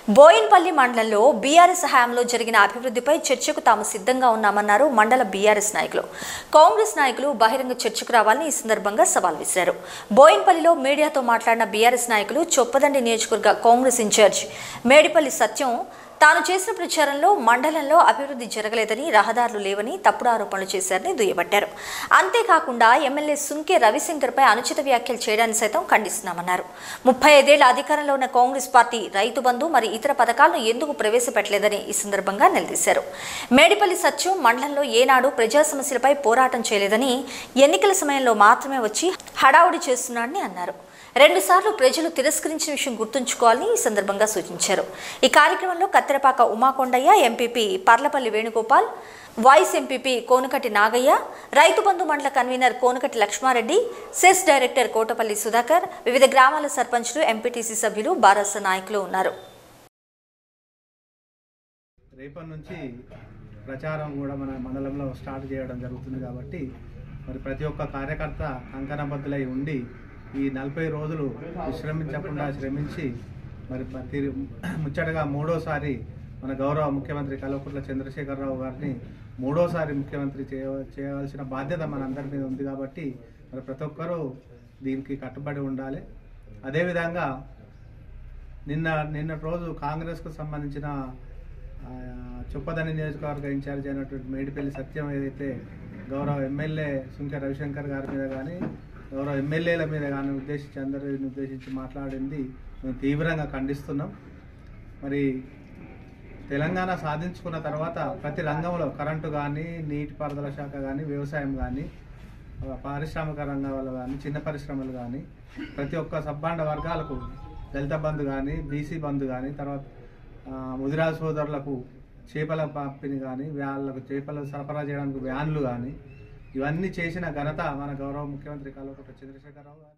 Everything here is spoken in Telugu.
బోయిన్పల్లి మండలంలో బీఆర్ఎస్ హయాంలో జరిగిన అభివృద్ధిపై చర్చకు తాము సిద్ధంగా ఉన్నామన్నారు మండల బీఆర్ఎస్ నాయకులు కాంగ్రెస్ నాయకులు బహిరంగ చర్చకు రావాలని ఈ సందర్భంగా సవాల్ విసిరారు బోయిన్పల్లిలో మీడియాతో మాట్లాడిన బీఆర్ఎస్ నాయకులు చొప్పదండి నియోజకవర్గ కాంగ్రెస్ ఇన్ఛార్జ్ మేడిపల్లి సత్యం తాను చేసిన ప్రచారంలో మండలంలో అభివృద్ధి జరగలేదని రహదారులు లేవని తప్పుడు ఆరోపణలు చేశారని దుయ్యబట్టారు అంతేకాకుండా ఎమ్మెల్యే సుంకే రవిశంకర్పై అనుచిత వ్యాఖ్యలు చేయడాన్ని సైతం ఖండిస్తున్నామన్నారు ముప్పై ఐదేళ్ల అధికారంలో ఉన్న కాంగ్రెస్ పార్టీ రైతు బంధు మరి ఇతర పథకాలను ఎందుకు ప్రవేశపెట్టలేదని ఈ సందర్భంగా నిలదీశారు మేడిపల్లి సత్యం మండలంలో ఏనాడు ప్రజా సమస్యలపై పోరాటం చేయలేదని ఎన్నికల సమయంలో మాత్రమే వచ్చి హడావుడి చేస్తున్నాడని అన్నారు రెండుసార్లు ప్రజలు తిరస్కరించిన విషయం గుర్తుంచుకోవాలని ఈ సందర్భంగా సూచించారు ఈ కార్యక్రమంలో Katterapaka Umakondaiah M P P Parlapalli Venugopal vice M P P Konakati Nagaiah Rythu Bandhu mandal convener Konakati Lakshma Reddy cess director Kotapalli Sudhakar వివిధ గ్రామాల సర్పంచ్లు ఎంపీటీసీ సభ్యులు బారస నాయకులు ఉన్నారు రేపటి నుంచి ప్రచారం కూడా మన మండలంలో స్టార్ట్ చేయడం జరుగుతుంది కాబట్టి మరి ప్రతి ఒక్క కార్యకర్త కంకణబద్దులై ఉండి ఈ నలభై రోజులు విశ్రమించకుండా శ్రమించి మరి ప్రతి ముచ్చటగా మూడోసారి మన గౌరవ ముఖ్యమంత్రి కల్వకుంట్ల చంద్రశేఖరరావు గారిని మూడోసారి ముఖ్యమంత్రి చేయ చేయవలసిన బాధ్యత మనందరి మీద ఉంది కాబట్టి మరి ప్రతి ఒక్కరూ దీనికి కట్టుబడి ఉండాలి అదేవిధంగా నిన్న నిన్నటి రోజు కాంగ్రెస్కు సంబంధించిన ఆ, చొప్పదని నియోజకవర్గ ఇన్ఛార్జ్ అయినటువంటి మేడిపల్లి సత్యం ఏదైతే గౌరవ ఎమ్మెల్యే సుంకె రవిశంకర్ గారి మీద కానీ గౌరవ ఎమ్మెల్యేల మీద కానీ ఉద్దేశించి అందరిని ఉద్దేశించి మాట్లాడింది మేము తీవ్రంగా ఖండిస్తున్నాం మరి తెలంగాణ సాధించుకున్న తర్వాత ప్రతి రంగంలో కరెంటు కానీ నీటిపారుదల శాఖ కానీ వ్యవసాయం కానీ పారిశ్రామిక రంగాలు కానీ చిన్న పరిశ్రమలు కానీ ప్రతి ఒక్క సబ్బాండ వర్గాలకు దళిత బంధు కానీ బీసీ బంధు కానీ తర్వాత ఆ, ముదిరాజు సోదరులకు చేపల పంపిణీ కానీ వాళ్ళకు చేపలు సరఫరా చేయడానికి వ్యాన్లు కానీ ఇవన్నీ చేసిన ఘనత మన గౌరవ ముఖ్యమంత్రి కల్వకుంట్ల చంద్రశేఖరరావు గారు